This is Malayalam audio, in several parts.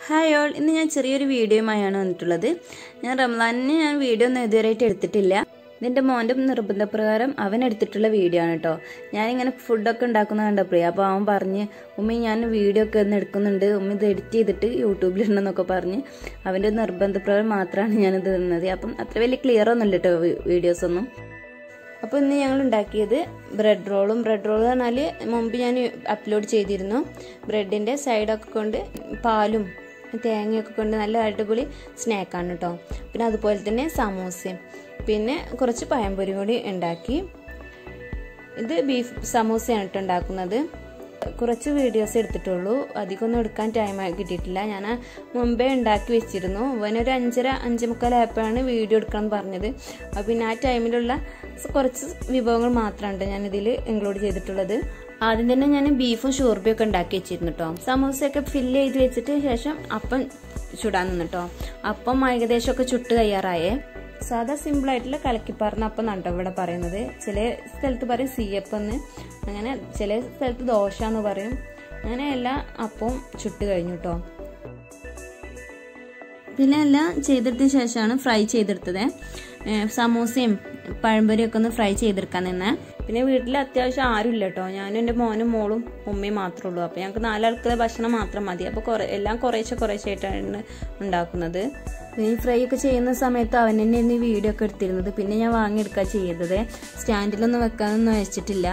ഹായ് ഓൾ ഇന്ന് ഞാൻ ചെറിയൊരു വീഡിയോയുമായാണ് വന്നിട്ടുള്ളത് ഞാൻ റംലാനിന് ഞാൻ വീഡിയോ ഒന്നും ഇതുവരെയായിട്ട് എടുത്തിട്ടില്ല ഇതിൻ്റെ മോൻ്റെ നിർബന്ധപ്രകാരം അവൻ എടുത്തിട്ടുള്ള വീഡിയോ ആണ് കേട്ടോ ഞാനിങ്ങനെ ഫുഡൊക്കെ ഉണ്ടാക്കുന്ന കണ്ടപ്പോഴേ അപ്പോൾ അവൻ പറഞ്ഞ് ഉമ്മി ഞാൻ വീഡിയോ ഒക്കെ ഒന്ന് എടുക്കുന്നുണ്ട് ഉമ്മ ഇത് എഡിറ്റ് ചെയ്തിട്ട് യൂട്യൂബിലിടണമെന്നൊക്കെ പറഞ്ഞ് അവൻ്റെ നിർബന്ധപ്രകാരം മാത്രമാണ് ഞാനിത് നിന്നത് അപ്പം അത്ര വലിയ ക്ലിയർ ഒന്നുമില്ല കേട്ടോ വീഡിയോസ് ഒന്നും അപ്പോൾ ഇന്ന് ഞങ്ങൾ ഉണ്ടാക്കിയത് ബ്രെഡ് റോളും ബ്രെഡ് റോൾ പറഞ്ഞാൽ മുമ്പ് ഞാൻ അപ്ലോഡ് ചെയ്തിരുന്നു ബ്രെഡിൻ്റെ സൈഡൊക്കെ കൊണ്ട് പാലും തേങ്ങയൊക്കെ കൊണ്ട് നല്ല അടിപൊളി സ്നാക്കാണ് കേട്ടോ പിന്നെ അതുപോലെ തന്നെ സമൂസയും പിന്നെ കുറച്ച് പഴംപൊരി കൂടി ഉണ്ടാക്കി ഇത് ബീഫ് സമൂസയാണ് കേട്ടോ ഉണ്ടാക്കുന്നത് കുറച്ച് വീഡിയോസ് എടുത്തിട്ടുള്ളൂ അധികമൊന്നും എടുക്കാൻ ടൈം കിട്ടിയിട്ടില്ല ഞാൻ മുമ്പേ ഉണ്ടാക്കി വെച്ചിരുന്നു അവനൊരു അഞ്ചര അഞ്ചേ മുക്കാലായപ്പോഴാണ് വീഡിയോ എടുക്കണം എന്ന് പറഞ്ഞത് അപ്പോൾ പിന്നെ ആ ടൈമിലുള്ള കുറച്ച് വിഭവങ്ങൾ മാത്രമാണ് ഞാൻ ഇതിൽ ഇൻക്ലൂഡ് ചെയ്തിട്ടുള്ളത് ആദ്യം തന്നെ ഞാൻ ബീഫും ഷൂർബിയും ഒക്കെ ഉണ്ടാക്കി വെച്ചിരുന്നു കേട്ടോ സമൂസയൊക്കെ ഫില്ല് ചെയ്ത് വെച്ചിട്ട് ശേഷം അപ്പം ചുടാൻ നിന്നിട്ടോ അപ്പം ഏകദേശം ഒക്കെ ചുട്ട് തയ്യാറായേ സാധാ സിമ്പിൾ ആയിട്ടുള്ള കലക്കിപ്പാറിന് അപ്പം നട്ടോ ഇവിടെ പറയുന്നത് ചില സ്ഥലത്ത് പറയും സീയപ്പെന്ന് അങ്ങനെ ചില സ്ഥലത്ത് ദോശ എന്ന് പറയും അങ്ങനെ എല്ലാ അപ്പവും ചുട്ട് കഴിഞ്ഞു കേട്ടോ പിന്നെ എല്ലാം ചെയ്തെടുത്തതിന് ശേഷമാണ് ഫ്രൈ ചെയ്തെടുത്തത് സമൂസയും പഴംപൊരിയൊക്കെ ഒന്ന് ഫ്രൈ ചെയ്തെടുക്കാൻ നിന്ന് പിന്നെ വീട്ടിൽ അത്യാവശ്യം ആരും ഇല്ല കേട്ടോ ഞാനും എൻ്റെ മോനും മോളും ഉമ്മയും മാത്രമേ ഉള്ളൂ അപ്പോൾ ഞങ്ങൾക്ക് നാലാൾക്കുള്ള ഭക്ഷണം മാത്രം മതി അപ്പോൾ കുറേ എല്ലാം കുറേശ്ശെ കുറേശ്ശെ ആയിട്ടാണ് ഉണ്ടാക്കുന്നത് ഈ ഫ്രൈ ഒക്കെ ചെയ്യുന്ന സമയത്ത് അവൻ തന്നെയായിരുന്നു ഈ വീഡിയോ ഒക്കെ എടുത്തിരുന്നത് പിന്നെ ഞാൻ വാങ്ങിയെടുക്കുക ചെയ്തത് സ്റ്റാൻഡിലൊന്നും വെക്കാനൊന്നും വെച്ചിട്ടില്ല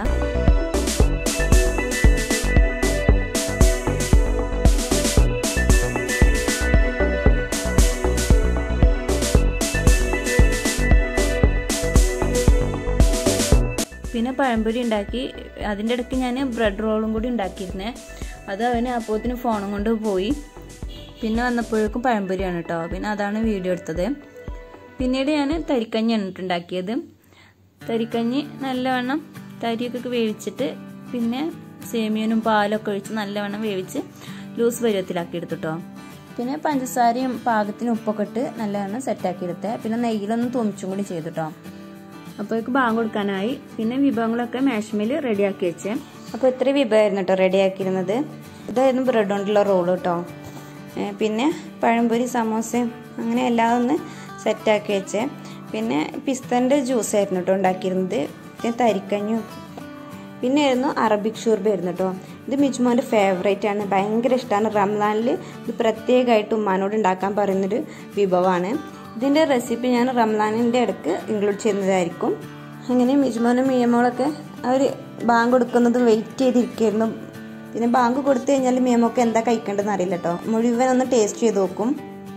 പിന്നെ പഴംപൊരി ഉണ്ടാക്കി അതിൻ്റെ ഇടയ്ക്ക് ഞാൻ ബ്രെഡ് റോളും കൂടി ഉണ്ടാക്കിയിരുന്നേ അത് അവന് അപ്പോത്തിന് ഫോണും കൊണ്ട് പോയി പിന്നെ വന്നപ്പോഴേക്കും പഴംപൊരിയാണ് കേട്ടോ പിന്നെ അതാണ് വീഡിയോ എടുത്തത് പിന്നീട് ഞാൻ തരിക്കഞ്ഞിയാണ് ഉണ്ടാക്കിയത് തരിക്കഞ്ഞി നല്ലവണ്ണം തരിയൊക്കെ വേവിച്ചിട്ട് പിന്നെ സേമിയനും പാലൊക്കെ ഒഴിച്ച് നല്ലവണ്ണം വേവിച്ച് ലൂസ് പരുവത്തിലാക്കി എടുത്തിട്ടോ പിന്നെ പഞ്ചസാരയും പാകത്തിന് ഉപ്പൊക്കെ ഇട്ട് നല്ലവണ്ണം സെറ്റാക്കി എടുത്തേ പിന്നെ നെയ്യിലൊന്നും തുമിച്ചും കൂടി ചെയ്തിട്ടോ അപ്പോഴേക്ക് ബാങ്ക് കൊടുക്കാനായി പിന്നെ വിഭവങ്ങളൊക്കെ മാഷ്മേൽ റെഡിയാക്കി വെച്ചേ അപ്പോൾ ഇത്ര വിഭവമായിരുന്നു കേട്ടോ റെഡിയാക്കിയിരുന്നത് ഇതായിരുന്നു ബ്രെഡ് കൊണ്ടുള്ള റോള് കേട്ടോ പിന്നെ പഴംപൊരി സമോസയും അങ്ങനെ എല്ലാം ഒന്ന് സെറ്റാക്കി വെച്ചേ പിന്നെ പിസ്തൻ്റെ ജ്യൂസായിരുന്നു കേട്ടോ ഉണ്ടാക്കിയിരുന്നത് പിന്നെ തരിക്കഞ്ഞും പിന്നെ ആയിരുന്നു അറബിക് ഷൂർബ ആയിരുന്നു കേട്ടോ ഇത് മിജുമോൻ്റെ ഫേവറേറ്റ് ആണ് ഭയങ്കര ഇഷ്ടമാണ് റംസാനിൽ ഇത് പ്രത്യേകമായിട്ട് ഉമ്മാനോട് ഉണ്ടാക്കാൻ പറയുന്നൊരു വിഭവമാണ് ഇതിൻ്റെ റെസിപ്പി ഞാൻ റംസാനിൻ്റെ ഇടയ്ക്ക് ഇൻക്ലൂഡ് ചെയ്യുന്നതായിരിക്കും അങ്ങനെ മിജുമോനും മിയമോളൊക്കെ അവർ ബാങ്ക് കൊടുക്കുന്നത് വെയിറ്റ് ചെയ്തിരിക്കുകയായിരുന്നു പിന്നെ ബാങ്ക് കൊടുത്തു കഴിഞ്ഞാൽ മിയമൊക്കെ എന്താ കഴിക്കേണ്ടതെന്ന് അറിയില്ല കേട്ടോ മുഴുവൻ ഒന്ന് ടേസ്റ്റ് ചെയ്ത് നോക്കും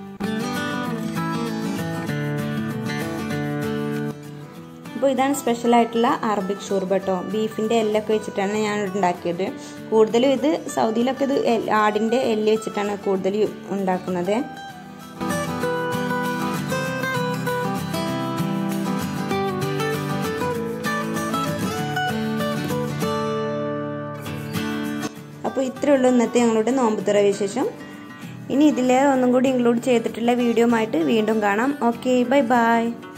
അപ്പോൾ ഇതാണ് സ്പെഷ്യൽ ആയിട്ടുള്ള അറബിക് ഷൂർബ കേട്ടോ ബീഫിൻ്റെ എല്ലൊക്കെ വെച്ചിട്ടാണ് ഞാൻ ഉണ്ടാക്കിയത് കൂടുതലും ഇത് സൗദിയിലൊക്കെ ഇത് ആടിൻ്റെ എല്ല് വെച്ചിട്ടാണ് കൂടുതൽ ഉണ്ടാക്കുന്നത് അപ്പോൾ ഇത്രയേ ഉള്ളൂ ഇന്നത്തെ ഞങ്ങളുടെ നോമ്പ് തുറ വിശേഷം ഇനി ഇതിലേറെ ഒന്നും കൂടി ഇൻക്ലൂഡ് ചെയ്തിട്ടുള്ള വീഡിയോ ആയിട്ട് വീണ്ടും കാണാം ഓക്കെ ബൈ ബൈ